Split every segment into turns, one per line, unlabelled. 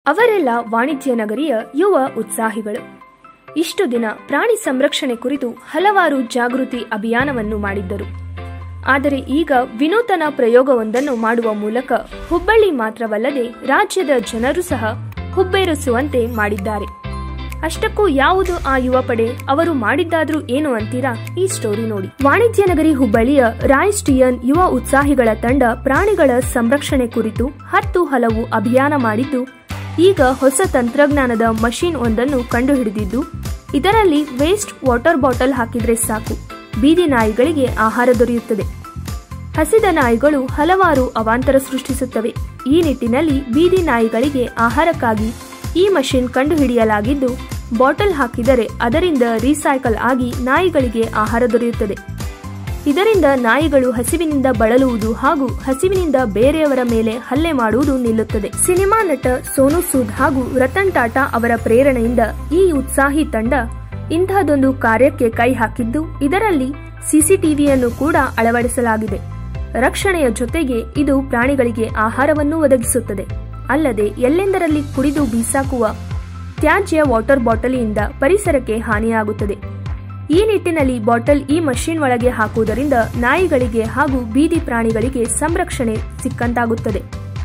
ಅವರೆಲ್ಲ ವಾಣಿಜ್ಯ ನಗರಿಯ ಯುವ ಉತ್ಸಾಹಿಗಳು ಇಷ್ಟು ದಿನ ಪ್ರಾಣಿ ಸಂರಕ್ಷಣೆ ಕುರಿತು ಹಲವಾರು ಜಾಗೃತಿ ಅಭಿಯಾನವನ್ನು ಮಾಡಿದ್ದರು ಆದರೆ ಈಗ ವಿನೂತನ ಪ್ರಯೋಗವೊಂದನ್ನು ಮಾಡುವ ಮೂಲಕ ಹುಬ್ಬಳ್ಳಿ ಮಾತ್ರವಲ್ಲದೆ ರಾಜ್ಯದ ಜನರು ಸಹ ಹುಬ್ಬೇರಿಸುವಂತೆ ಮಾಡಿದ್ದಾರೆ ಅಷ್ಟಕ್ಕೂ ಯಾವುದು ಆ ಯುವ ಪಡೆ ಅವರು ಮಾಡಿದ್ದಾದ್ರೂ ಏನು ಅಂತೀರಾ ಈ ಸ್ಟೋರಿ ನೋಡಿ ವಾಣಿಜ್ಯ ನಗರಿ ಹುಬ್ಬಳ್ಳಿಯ ರಾಯ್ಸ್ಟಿಯನ್ ಯುವ ಉತ್ಸಾಹಿಗಳ ತಂಡ ಪ್ರಾಣಿಗಳ ಸಂರಕ್ಷಣೆ ಕುರಿತು ಹತ್ತು ಹಲವು ಅಭಿಯಾನ ಮಾಡಿದ್ದು ಈಗ ಹೊಸ ತಂತ್ರಜ್ಞಾನದ ಮಷೀನ್ ಒಂದನ್ನು ಕಂಡುಹಿಡಿದಿದ್ದು ಇದರಲ್ಲಿ ವೇಸ್ಟ್ ವಾಟರ್ ಬಾಟಲ್ ಹಾಕಿದ್ರೆ ಸಾಕು ಬೀದಿ ನಾಯಿಗಳಿಗೆ ಆಹಾರ ದೊರೆಯುತ್ತದೆ ಹಸಿದ ನಾಯಿಗಳು ಹಲವಾರು ಅವಾಂತರ ಸೃಷ್ಟಿಸುತ್ತವೆ ಈ ನಿಟ್ಟಿನಲ್ಲಿ ಬೀದಿ ನಾಯಿಗಳಿಗೆ ಆಹಾರಕ್ಕಾಗಿ ಈ ಮಷಿನ್ ಕಂಡುಹಿಡಿಯಲಾಗಿದ್ದು ಬಾಟಲ್ ಹಾಕಿದರೆ ಅದರಿಂದ ರೀಸೈಕಲ್ ಆಗಿ ನಾಯಿಗಳಿಗೆ ಆಹಾರ ದೊರೆಯುತ್ತದೆ ಇದರಿಂದ ನಾಯಿಗಳು ಹಸಿವಿನಿಂದ ಬಳಲುವುದು ಹಾಗೂ ಹಸಿವಿನಿಂದ ಬೇರೆಯವರ ಮೇಲೆ ಹಲ್ಲೆ ಮಾಡುವುದು ನಿಲ್ಲುತ್ತದೆ ಸಿನಿಮಾ ನಟ ಸೋನು ಸೂದ್ ಹಾಗೂ ರತನ್ ಟಾಟಾ ಅವರ ಪ್ರೇರಣೆಯಿಂದ ಈ ಉತ್ಸಾಹಿ ತಂಡ ಇಂತಹದೊಂದು ಕಾರ್ಯಕ್ಕೆ ಕೈ ಹಾಕಿದ್ದು ಇದರಲ್ಲಿ ಸಿಸಿಟಿವಿಯನ್ನು ಕೂಡ ಅಳವಡಿಸಲಾಗಿದೆ ರಕ್ಷಣೆಯ ಜೊತೆಗೆ ಇದು ಪ್ರಾಣಿಗಳಿಗೆ ಆಹಾರವನ್ನು ಒದಗಿಸುತ್ತದೆ ಅಲ್ಲದೆ ಎಲ್ಲೆಂದರಲ್ಲಿ ಕುಡಿದು ಬೀಸಾಕುವ ತ್ಯಾಜ್ಯ ವಾಟರ್ ಬಾಟಲಿಯಿಂದ ಪರಿಸರಕ್ಕೆ ಹಾನಿಯಾಗುತ್ತದೆ ಈ ನಿಟ್ಟಿನಲ್ಲಿ ಬಾಟಲ್ ಈ ಮಷೀನ್ ಒಳಗೆ ಹಾಕುವುದರಿಂದ ನಾಯಿಗಳಿಗೆ ಹಾಗೂ ಬೀದಿ ಪ್ರಾಣಿಗಳಿಗೆ ಸಂರಕ್ಷಣೆ ಸಿಕ್ಕಂತಾಗುತ್ತದೆ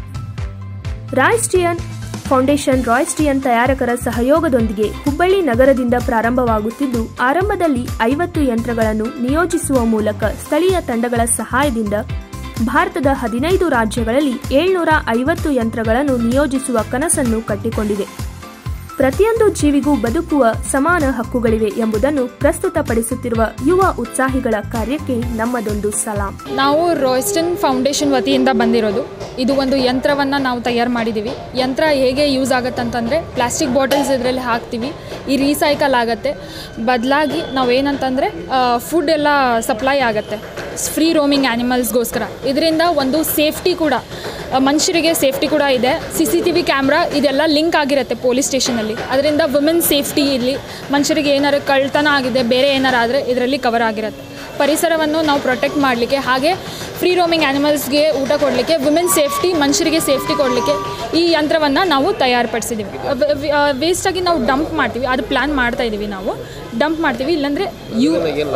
ರಾಯ್ಸ್ಟಿಯನ್ ಫೌಂಡೇಶನ್ ರಾಯ್ಸ್ಟಿಯನ್ ತಯಾರಕರ ಸಹಯೋಗದೊಂದಿಗೆ ಹುಬ್ಬಳ್ಳಿ ನಗರದಿಂದ ಪ್ರಾರಂಭವಾಗುತ್ತಿದ್ದು ಆರಂಭದಲ್ಲಿ ಐವತ್ತು ಯಂತ್ರಗಳನ್ನು ನಿಯೋಜಿಸುವ ಮೂಲಕ ಸ್ಥಳೀಯ ತಂಡಗಳ ಸಹಾಯದಿಂದ ಭಾರತದ ಹದಿನೈದು ರಾಜ್ಯಗಳಲ್ಲಿ ಏಳ್ನೂರ ಐವತ್ತು ಯಂತ್ರಗಳನ್ನು ನಿಯೋಜಿಸುವ ಕನಸನ್ನು ಕಟ್ಟಿಕೊಂಡಿದೆ ಪ್ರತಿಯೊಂದು ಜೀವಿಗೂ ಬದುಕುವ ಸಮಾನ ಹಕ್ಕುಗಳಿವೆ ಎಂಬುದನ್ನು ಪ್ರಸ್ತುತಪಡಿಸುತ್ತಿರುವ ಯುವ ಉತ್ಸಾಹಿಗಳ ಕಾರ್ಯಕ್ಕೆ ನಮ್ಮದೊಂದು ಸಲಾಂ
ನಾವು ರಾಯ್ಸ್ಟನ್ ಫೌಂಡೇಶನ್ ವತಿಯಿಂದ ಬಂದಿರೋದು ಇದು ಒಂದು ಯಂತ್ರವನ್ನು ನಾವು ತಯಾರು ಮಾಡಿದ್ದೀವಿ ಯಂತ್ರ ಹೇಗೆ ಯೂಸ್ ಆಗುತ್ತೆ ಅಂತಂದರೆ ಪ್ಲಾಸ್ಟಿಕ್ ಬಾಟಲ್ಸ್ ಇದರಲ್ಲಿ ಹಾಕ್ತೀವಿ ಈ ರೀಸೈಕಲ್ ಆಗುತ್ತೆ ಬದಲಾಗಿ ನಾವೇನಂತಂದರೆ ಫುಡ್ ಎಲ್ಲ ಸಪ್ಲೈ ಆಗುತ್ತೆ ಫ್ರೀ ರೋಮಿಂಗ್ ಆ್ಯನಿಮಲ್ಸ್ಗೋಸ್ಕರ ಇದರಿಂದ ಒಂದು ಸೇಫ್ಟಿ ಕೂಡ ಆ, ಮನುಷ್ಯರಿಗೆ ಸೇಫ್ಟಿ ಕೂಡ ಇದೆ C C T V camera ಇದೆಲ್ಲ ಲಿಂಕ್ ಆಗಿರುತ್ತೆ ಪೊಲೀಸ್ ಸ್ಟೇಷನಲ್ಲಿ ಅದರಿಂದ ವುಮೆನ್ ಸೇಫ್ಟಿ ಇಲ್ಲಿ ಮನುಷ್ಯರಿಗೆ ಏನಾರು ಕಳ್ತನ ಆಗಿದೆ ಬೇರೆ ಏನಾರು ಆದರೆ ಇದರಲ್ಲಿ ಕವರ್ ಆಗಿರುತ್ತೆ ಪರಿಸರವನ್ನು ನಾವು ಪ್ರೊಟೆಕ್ಟ್ ಮಾಡಲಿಕ್ಕೆ ಹಾಗೆ ಫ್ರೀ ರೋಮಿಂಗ್ ಆ್ಯನಿಮಲ್ಸ್ಗೆ ಊಟ ಕೊಡಲಿಕ್ಕೆ ವುಮೆನ್ ಸೇಫ್ಟಿ ಮನುಷ್ಯರಿಗೆ ಸೇಫ್ಟಿ ಕೊಡಲಿಕ್ಕೆ ಈ ಯಂತ್ರವನ್ನು ನಾವು ತಯಾರುಪಡಿಸಿದ್ದೀವಿ ವೇಸ್ಟಾಗಿ ನಾವು ಡಂಪ್ ಮಾಡ್ತೀವಿ ಅದು ಪ್ಲ್ಯಾನ್ ಮಾಡ್ತಾ ಇದ್ದೀವಿ ನಾವು ಡಂಪ್ ಮಾಡ್ತೀವಿ ಇಲ್ಲಾಂದರೆ ಯೂ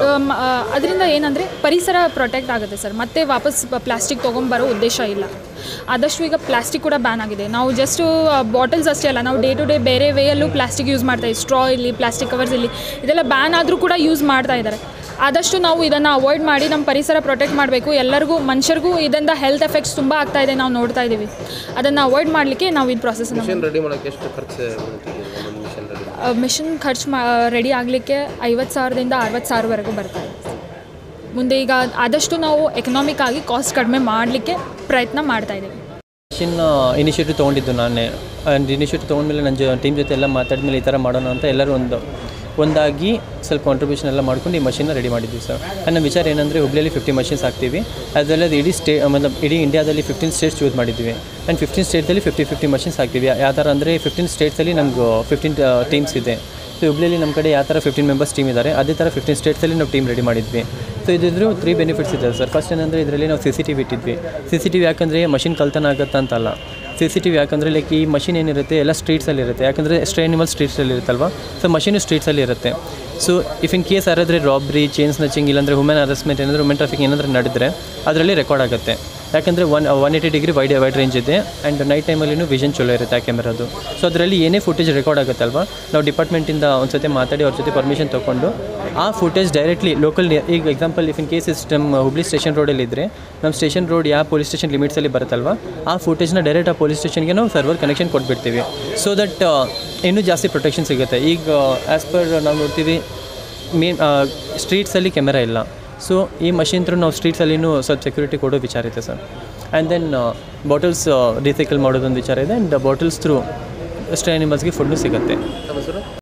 ಅದರಿಂದ ಏನಂದರೆ ಪರಿಸರ ಪ್ರೊಟೆಕ್ಟ್ ಆಗುತ್ತೆ ಸರ್ ಮತ್ತೆ ವಾಪಸ್ ಪ್ಲಾಸ್ಟಿಕ್ ತೊಗೊಂಬರೋ ಉದ್ದೇಶ ಇಲ್ಲ ಆದಷ್ಟು ಈಗ ಪ್ಲಾಸ್ಟಿಕ್ ಕೂಡ ಬ್ಯಾನ್ ಆಗಿದೆ ನಾವು ಜಸ್ಟು ಬಾಟಲ್ಸ್ ಅಷ್ಟೇ ಅಲ್ಲ ನಾವು ಡೇ ಟು ಡೇ ಬೇರೆ ವೇಯಲ್ಲೂ ಪ್ಲಾಸ್ಟಿಕ್ ಯೂಸ್ ಮಾಡ್ತಾ ಇದ್ದೀವಿ ಸ್ಟ್ರಾ ಇಲ್ಲಿ ಪ್ಲಾಸ್ಟಿಕ್ ಕವರ್ಸ್ ಇಲ್ಲಿ ಇದೆಲ್ಲ ಬ್ಯಾನ್ ಆದರೂ ಕೂಡ ಯೂಸ್ ಮಾಡ್ತಾ ಇದ್ದಾರೆ ಆದಷ್ಟು ನಾವು ಇದನ್ನು ಅವಾಯ್ಡ್ ಮಾಡಿ ನಮ್ಮ ಪರಿಸರ ಪ್ರೊಟೆಕ್ಟ್ ಮಾಡಬೇಕು ಎಲ್ಲರಿಗೂ ಮನುಷ್ಯರಿಗೂ ಇದರಿಂದ ಹೆಲ್ತ್ ಎಫೆಕ್ಟ್ಸ್ ತುಂಬ ಆಗ್ತಾ ಇದೆ ನಾವು ನೋಡ್ತಾ ಇದ್ದೀವಿ ಅದನ್ನು ಅವಾಯ್ಡ್ ಮಾಡಲಿಕ್ಕೆ ನಾವು ಇದು ಪ್ರಾಸೆಸನ್ನು
ಮಿಷನ್ ರೆಡಿ ಮಾಡೋಕ್ಕೆ ಎಷ್ಟು ಖರ್ಚು ಬೀಳ್ತಿದೆ ಒಂದು ಮಿಷನ್ ರೆಡಿ
ಮಿಷನ್ ಖರ್ಚು ಮಾ ರೆಡಿ ಆಗಲಿಕ್ಕೆ ಐವತ್ತು ಸಾವಿರದಿಂದ ಅರವತ್ತು ಸಾವಿರವರೆಗೂ ಬರ್ತಾರೆ ಮುಂದೆ ಈಗ ಆದಷ್ಟು ನಾವು ಎಕನಾಮಿಕ್ ಆಗಿ ಕಾಸ್ಟ್ ಕಡಿಮೆ ಮಾಡಲಿಕ್ಕೆ ಪ್ರಯತ್ನ ಮಾಡ್ತಾ ಇದ್ದೀವಿ
ಮಿಷಿನ್ ಇನಿಷಿಯೇಟಿವ್ ತೊಗೊಂಡಿದ್ದು ನಾನೇ ಆ್ಯಂಡ್ ಇನಿಷಿಯೇಟಿವ್ ತೊಗೊಂಡ್ಮೇಲೆ ನನ್ನ ಜೊ ಟೀಮ್ ಜೊತೆ ಎಲ್ಲ ಮಾತಾಡಿದ್ಮೇಲೆ ಈ ಥರ ಮಾಡೋಣ ಅಂತ ಎಲ್ಲರೂ ಒಂದು ಒಂದಾಗಿ ಸ್ವಲ್ಪ ಕಾಂಟ್ರಿಬ್ಯೂಷನ್ ಎಲ್ಲ ಮಾಡ್ಕೊಂಡು ಈ ಮಷಿನ್ನ ರೆಡಿ ಮಾಡಿದ್ವಿ ಸರ್ ಆ್ಯಂಡ್ ನಮ್ಮ ವಿಚಾರ ಏನಂದರೆ ಹುಬ್ಳಿಯಲ್ಲಿ ಫಿಫ್ಟಿ ಮಷಿನ್ಸ್ ಹಾಕ್ತೀವಿ ಅದಲ್ಲದೆ ಇಡೀ ಸ್ಟೇ ಮਤਲਬ ಇಡೀ ಇಂಡಿಯಾದಲ್ಲಿ ಫಿಫ್ಟೀನ್ ಸ್ಟೇಟ್ಸ್ ಯೂಸ್ ಮಾಡಿದ್ವಿ ಆ್ಯಂಡ್ ಫಿಫ್ಟೀನ್ ಸ್ಟೇಟ್ಸಲ್ಲಿ ಫಿಫ್ಟಿ ಫಿಫ್ಟಿ ಮಷಿನ್ಸ್ ಹಾಕ್ತೀವಿ ಯಾವ ಥರ ಅಂದರೆ ಫಿಫ್ಟೀನ್ ಸ್ಟೇಟ್ಸಲ್ಲಿ ನಮ್ಗೆ ಫಿಫ್ಟೀನ್ ಟೀಮ್ಸ್ ಇದೆ ಸೊ ಹುಬ್ಳಿಯಲ್ಲಿ ನಮ್ಮ ಕಡೆ ಯಾವ ಥರ ಫಿಫ್ಟೀನ್ ಮೆಂಬರ್ಸ್ ಟೀಮ್ ಇದ್ದಾರೆ ಅದೇ ಥರ ಫಿಫ್ಟೀನ್ ಸ್ಟೇಟ್ಸಲ್ಲಿ ನಾವು ಟೀಮ್ ರೆಡಿ ಮಾಡಿದ್ವಿ ಸೊ ಇದಿದ್ರು ತ್ರೀ ಬೆನಿಫಿಟ್ಸ್ ಇದೆ ಸರ್ ಫಸ್ಟ್ ಏನಂದರೆ ಇದರಲ್ಲಿ ನಾವು ಸಿ ಸಿ ಟಿ ವಿ ಇಟ್ಟಿದ್ವಿ ಸಿ ಸಿ ಟಿ ವಿ ಯಾಕಂದರೆ ಮಷಿನ್ ಕಳ್ತನ ಆಗುತ್ತಾ ಅಂತಲ್ಲ ಸಿ ಸಿ ಟಿ ವಿ ಯಾಕಂದರೆ ಲೈಕ್ ಈ ಮಷಿನ್ ಏನಿರುತ್ತೆ ಎಲ್ಲ ಸ್ಟ್ರೀಟ್ಸಲ್ಲಿ ಇರುತ್ತೆ ಯಾಕಂದರೆ ಸ್ಟ್ರೇ ಅನಿಮಲ್ ಸ್ಟ್ರೀಟ್ಸಲ್ಲಿ ಇರುತ್ತಲ್ವ ಸೊ ಮಷಿನು ಸ್ಟ್ರೀಟ್ಸಲ್ಲಿ ಇರುತ್ತೆ ಸೊ ಇಫ್ ಇನ್ ಕೇಸ್ ಯಾರಾದರೆ ರಾಬ್ರಿ ಚೇನ್ ಸ್ನಚಿಂಗ್ ಇಲ್ಲಾಂದರೆ ವುಮೆನ್ ಹರಾಸ್ಮೆಂಟ್ ಏನಾದರೂ ವುಮೆನ್ ಟ್ರಾಫಿಕ್ ಏನಾದರೂ ನಡೆದ್ರೆ ಅದರಲ್ಲಿ ರೆಕಾರ್ಡ್ ಆಗುತ್ತೆ ಯಾಕಂದರೆ one one eighty degree wide wide range ಇದೆ ಆ್ಯಂಡ್ ನೈಟ್ ಟೈಮಲ್ಲಿನೂ ವಿಷನ್ ಚಲೋ ಇರುತ್ತೆ ಆ ಕ್ಯಾಮೆರಾದು ಸೊ ಅದರಲ್ಲಿ ಏನೇ ಫುಟೇಜ್ ರೆಕಾರ್ಡ್ ಆಗುತ್ತಲ್ವ ನಾವು ಡಿಪಾರ್ಟ್ಮೆಂಟಿಂದ ಒಂದು ಸತಿ ಮಾತಾಡಿ ಅವ್ರ ಜೊತೆ ಪರ್ಮಿಷನ್ ತೊಗೊಂಡು ಆ ಫುಟೇಜ್ ಡೈರೆಕ್ಟ್ಲಿ ಲೋಕಲ್ ಈಗ example if in case is ನಮ್ಮ ಹುಬ್ಳಿ ಸ್ಟೇಷನ್ ರೋಡಲ್ಲಿ ಇದ್ದರೆ ನಮ್ಮ ಸ್ಟೇಷನ್ ರೋಡ್ ಯಾವ ಪೊಲೀಸ್ ಸ್ಟೇಷನ್ ಲಿಮಿಟ್ಸಲ್ಲಿ ಬರುತ್ತಲ್ವ ಆ ಫುಟೇಜ್ನ ಡೈರೆಕ್ಟ್ ಆ ಪೊಲೀಸ್ ಸ್ಟೇಷನ್ಗೆ ನಾವು ಸರ್ವರ್ ಕನೆಕ್ಷನ್ ಕೊಟ್ಬಿಡ್ತೀವಿ ಸೊ ದಟ್ ಇನ್ನೂ ಜಾಸ್ತಿ ಪ್ರೊಟೆಕ್ಷನ್ ಸಿಗುತ್ತೆ ಈಗ ಆ್ಯಸ್ ಪರ್ ನಾವು ನೋಡ್ತೀವಿ ಮೇನ್ ಸ್ಟ್ರೀಟ್ಸಲ್ಲಿ ಕ್ಯಾಮೆರಾ ಇಲ್ಲ ಸೊ ಈ ಮಷಿನ್ ಥ್ರೂ ನಾವು ಸ್ಟ್ರೀಟ್ಸಲ್ಲಿನೂ ಸ್ವಲ್ಪ ಸೆಕ್ಯೂರಿಟಿ ಕೊಡೋ ವಿಚಾರ ಇದೆ sir and then bottles recycle ಮಾಡೋದೊಂದು ವಿಚಾರ ಇದೆ ಆ್ಯಂಡ್ ಬಾಟಲ್ಸ್ ಥ್ರೂ ಸ್ಟ್ರೇ ಅನಿಮಲ್ಸ್ಗೆ ಫುಡ್ಡು ಸಿಗುತ್ತೆ
ನಮ್ಮ ಹೆಸರು